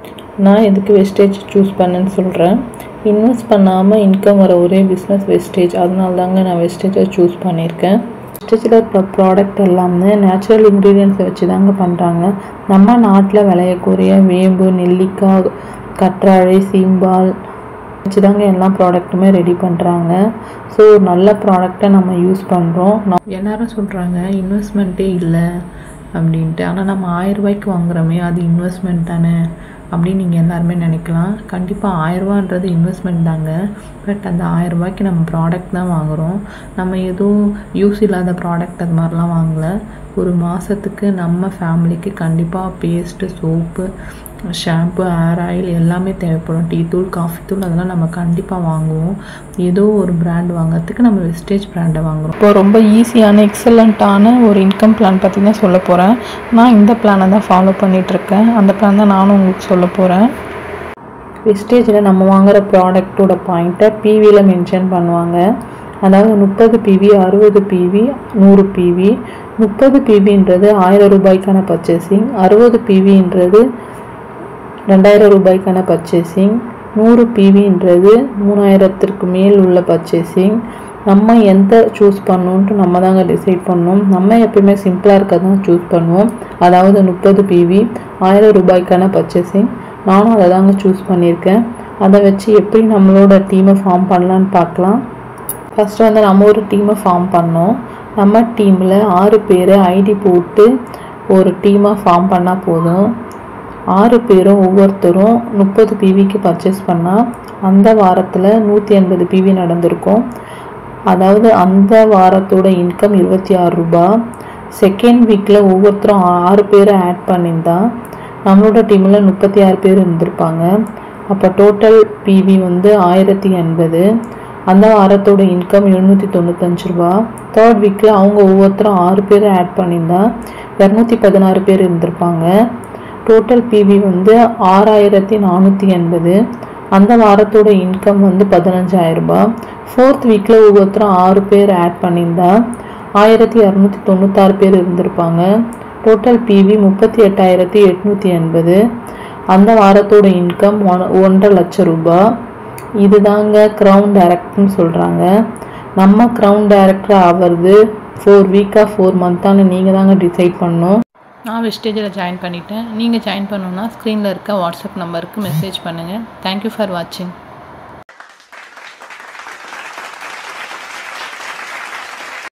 நான் எதுக்கு wastage choose பண்ணேன்னு சொல்கிறேன் இன்வெஸ்ட் பண்ணாமல் இன்கம் வர ஒரே பிஸ்னஸ் வெஸ்டேஜ் அதனால தாங்க நான் வெஸ்டேஜை சூஸ் பண்ணியிருக்கேன் வெஸ்டேஜில் இருக்கிற ப்ராடக்ட் எல்லாமே நேச்சுரல் இன்க்ரீடியன்ஸை வச்சு தாங்க பண்ணுறாங்க நம்ம நாட்டில் விளையக்கூடிய வேம்பு நெல்லிக்காய் கற்றாழை சீம்பால் வச்சு தாங்க எல்லா ப்ராடக்ட்டுமே ரெடி பண்ணுறாங்க ஸோ நல்ல ப்ராடக்டை நம்ம யூஸ் பண்ணுறோம் எல்லாரும் சொல்கிறாங்க இன்வெஸ்ட்மெண்ட்டே இல்லை அப்படின்ட்டு ஆனால் நம்ம ஆயிரம் ரூபாய்க்கு வாங்குறோமே அது இன்வெஸ்ட்மெண்ட் தானே அப்படின்னு நீங்கள் எல்லாருமே நினைக்கலாம் கண்டிப்பாக ஆயிரரூபான்றது இன்வெஸ்ட்மெண்ட் தாங்க பட் அந்த ஆயிரம் ரூபாய்க்கு நம்ம ப்ராடக்ட் தான் வாங்குகிறோம் நம்ம எதுவும் யூஸ் இல்லாத ப்ராடக்ட் அது மாதிரிலாம் வாங்கல ஒரு மாதத்துக்கு நம்ம ஃபேமிலிக்கு கண்டிப்பாக paste soap shampoo hair oil எல்லாமே தேவைப்படும் டீ தூள் காஃபி தூள் அதெல்லாம் நம்ம கண்டிப்பாக வாங்குவோம் ஏதோ ஒரு பிராண்ட் வாங்குறதுக்கு நம்ம வெஸ்டேஜ் பிராண்டை வாங்குகிறோம் இப்போ ரொம்ப ஈஸியான எக்ஸலண்ட்டான ஒரு இன்கம் பிளான் பற்றி தான் சொல்ல போகிறேன் நான் இந்த பிளானை தான் ஃபாலோ பண்ணிகிட்ருக்கேன் அந்த பிளான் தான் நானும் உங்களுக்கு சொல்ல போகிறேன் வெஸ்டேஜில் நம்ம வாங்குகிற ப்ராடக்ட்டோட பாயிண்ட்டை பிவியில் மென்ஷன் பண்ணுவாங்க அதாவது முப்பது பிவி அறுபது பிவி நூறு பிவி முப்பது பிவின்றது ஆயிரம் ரூபாய்க்கான பர்ச்சேசிங் அறுபது பிவின்றது ரெண்டாயிரம் ரூபாய்க்கான பர்ச்சேசிங் நூறு பிவின்றது மூணாயிரத்திற்கு மேல் உள்ள பர்ச்சேசிங் நம்ம எந்த சூஸ் பண்ணணுன்ட்டு நம்ம தாங்க டிசைட் பண்ணணும் நம்ம எப்பயுமே சிம்பிளாக இருக்க தான் சூஸ் பண்ணுவோம் அதாவது முப்பது பிவி ஆயிரம் ரூபாய்க்கான பர்ச்சேசிங் நானும் அதை தாங்க சூஸ் பண்ணியிருக்கேன் அதை வச்சு எப்படி நம்மளோட டீமை ஃபார்ம் பண்ணலான்னு பார்க்கலாம் ஃபஸ்ட்டு வந்து நம்ம ஒரு டீமை ஃபார்ம் பண்ணோம் நம்ம டீமில் ஆறு பேர் ஐடி போட்டு ஒரு டீமாக ஃபார்ம் பண்ணால் போதும் ஆறு பேரும் ஒவ்வொருத்தரும் முப்பது பிவிக்கு பர்ச்சேஸ் பண்ணால் அந்த வாரத்தில் நூற்றி எண்பது பிவி நடந்திருக்கும் அதாவது அந்த வாரத்தோட இன்கம் இருபத்தி ஆறு ரூபா செகண்ட் வீக்கில் ஒவ்வொருத்தரும் ஆறு பேரை ஆட் பண்ணியிருந்தா நம்மளோட டீமில் முப்பத்தி ஆறு பேர் இருந்திருப்பாங்க அப்போ டோட்டல் பிவி வந்து ஆயிரத்தி எண்பது அந்த வாரத்தோட இன்கம் எழுநூற்றி தொண்ணூத்தஞ்சு ரூபா தேர்ட் வீக்கில் அவங்க ஒவ்வொருத்தரும் ஆறு பேர் ஆட் பண்ணியிருந்தா இரநூத்தி பதினாறு பேர் இருந்திருப்பாங்க டோட்டல் பிவி வந்து ஆறாயிரத்தி நானூற்றி எண்பது அந்த வாரத்தோட இன்கம் வந்து பதினஞ்சாயிரம் ரூபாய் ஃபோர்த் வீக்கில் ஒவ்வொருத்தரும் ஆறு பேர் ஆட் பண்ணியிருந்தா ஆயிரத்தி இரநூத்தி தொண்ணூத்தாறு பேர் இருந்திருப்பாங்க டோட்டல் பிவி முப்பத்தி எட்டாயிரத்தி எட்நூற்றி எண்பது அந்த வாரத்தோட இன்கம் ஒன் ஒன்றரை லட்சம் ரூபாய் இதுதாங்க க்ரௌன் டைரக்ட்னு சொல்கிறாங்க நம்ம க்ரௌன் டைரக்டர் ஆகிறது ஃபோர் வீக்காக ஃபோர் மந்த்தானு நீங்கள் தாங்க டிசைட் பண்ணணும் நான் வெஸ்டேஜில் ஜாயின் பண்ணிட்டேன் நீங்கள் ஜாயின் பண்ணணுன்னா ஸ்க்ரீனில் இருக்க வாட்ஸ்அப் நம்பருக்கு மெசேஜ் பண்ணுங்கள் தேங்க்யூ ஃபார் வாட்சிங்